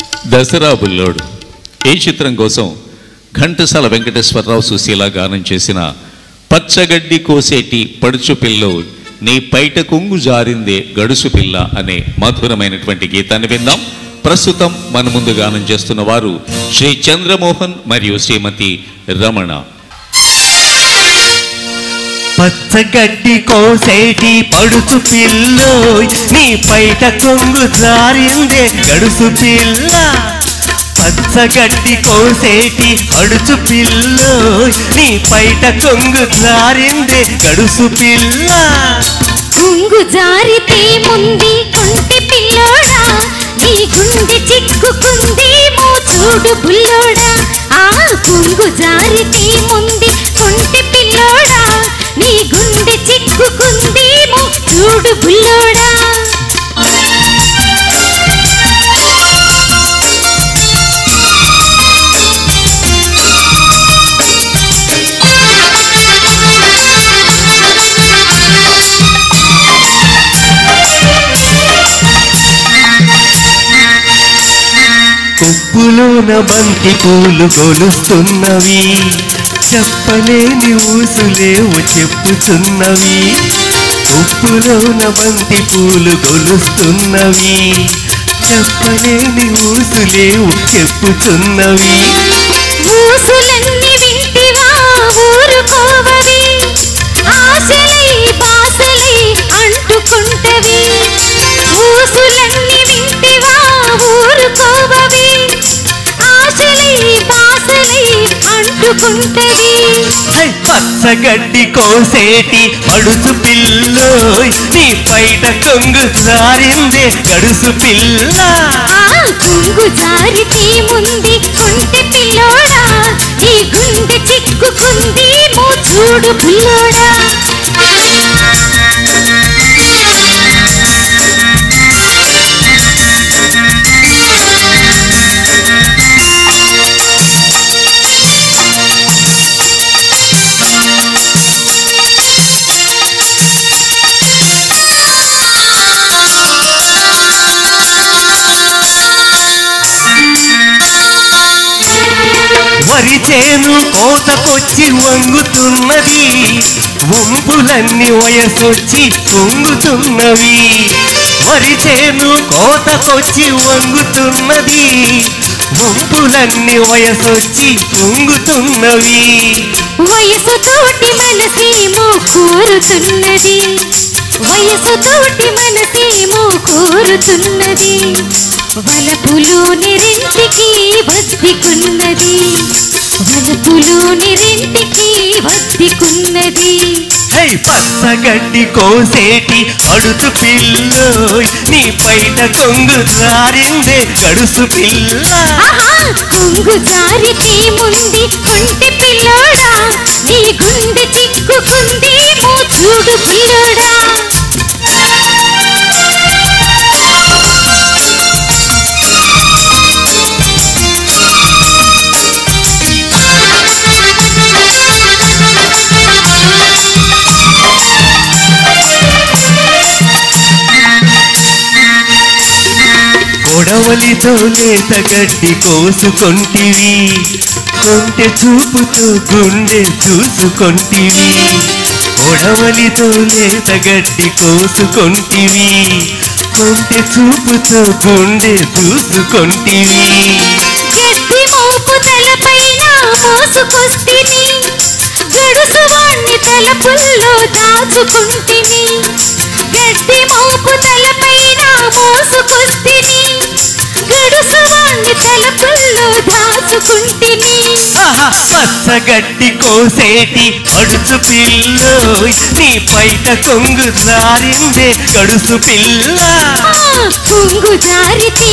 దసరా బుల్లోడు ఈ చిత్రం కోసం ఘంటసాల వెంకటేశ్వరరావు సుశీల గానం చేసిన పచ్చగడ్డి కోసేటి పడుచు పిల్లో నీ పైట కొంగు జారిందే గడుసు పిల్ల అనే మధురమైనటువంటి గీతాన్ని విందాం ప్రస్తుతం మన ముందు గానం చేస్తున్న వారు శ్రీ చంద్రమోహన్ మరియు శ్రీమతి రమణ పచ్చగడ్డి కోసేటి పడుచు పిల్లోయ్ నీ పైట కొంగు జారిందే గడుసు పిల్ల పచ్చగడ్డి కోసేటి పడుచు పిల్లోయ్ నీ పైట కొంగు జారిందే గడుసు పిల్ల కుంగు జారితే ముంది కొంటి పిల్లోడా నీ గుండె చిక్కుకుంది మో చూడు బుల్లోడా ఆ కుంగు జారితే ముంది కొంటి పిల్లోడా నీ గుండె చిక్కుకుంది మో చూడు బుల్లోడా కొప్పులోన బంతి పూలు గొలుస్తున్నవి చెప్పలేని ఊసులేవు చెప్పుతున్నవి కొప్పులోన బంతి పూలు గొలుస్తున్నవి చెప్పలేని ఊసులేవు చెప్పుతున్నవి ఊసులన్నీ వింటివా ఊరుకోవవి ఆశలై బాసలై అంటుకుంటవి ఊసులన్నీ వింటివా ఊరుకోవవి ఆశలై బాసలై అంటుకుంటవి హై, పచ్చగడ్డి కోసేటి పడుచు పిల్లోయ్ నీ పైట కొంగు జారిందే గడుసు పిల్ల ఆ కుంగు జారితే ముంది కొంటె పిల్లోడా నీ గుండె చిక్కుకుంది మో చూడు పిల్లోడా వరి చేను కోతకొచ్చి వంగుతున్నది వంపులన్నీ వయసొచ్చి పొంగుతున్నవి వరి చేను కోతకొచ్చి వంగుతున్నది వంపులన్నీ వయసొచ్చి పొంగుతున్నవి వయసు తోటి మనసేమో కోరుతున్నది వయసు తోటి మనసేమో కోరుతున్నది వలపులోని రెంటికి వద్దికున్నది వలపులోని రెంటికి వద్దికున్నది హై పచ్చగడ్డి కోసేటి అడుతు పిల్లోయ్ నీ పైట కొంగు జారిందే గడుసు పిల్ల ఆహా కొంగు జారితే ముంది కొంటె పిల్లోడా నీ గుండె చిక్కుకుంది మో చూడు పిల్లోడా కొడవలితో లేత గడ్డి కోసుకొంటివి కొంటె చూపుతో గుండె చూసుకొంటివి కొడవలితో లేత గడ్డి కోసుకొంటివి కొంటె చూపుతో గుండె చూసుకొంటివి గడ్డి మోపు తలపైన మోసుకొస్తిని గడుసు వాణ్ణి తలపుల్లో దాచుకుంటిని గడ్డి మోపు తలపైన మోసుకొస్తిని గడుసు వాణ్ణి తలపుల్లో దాచుకుంటిని ఆహా, పచ్చగడ్డి కోసేటి అడుచు పిల్లోయ్ నీ పైట కొంగు జారిందే గడుసు పిల్ల ఆ, కొంగు జారితే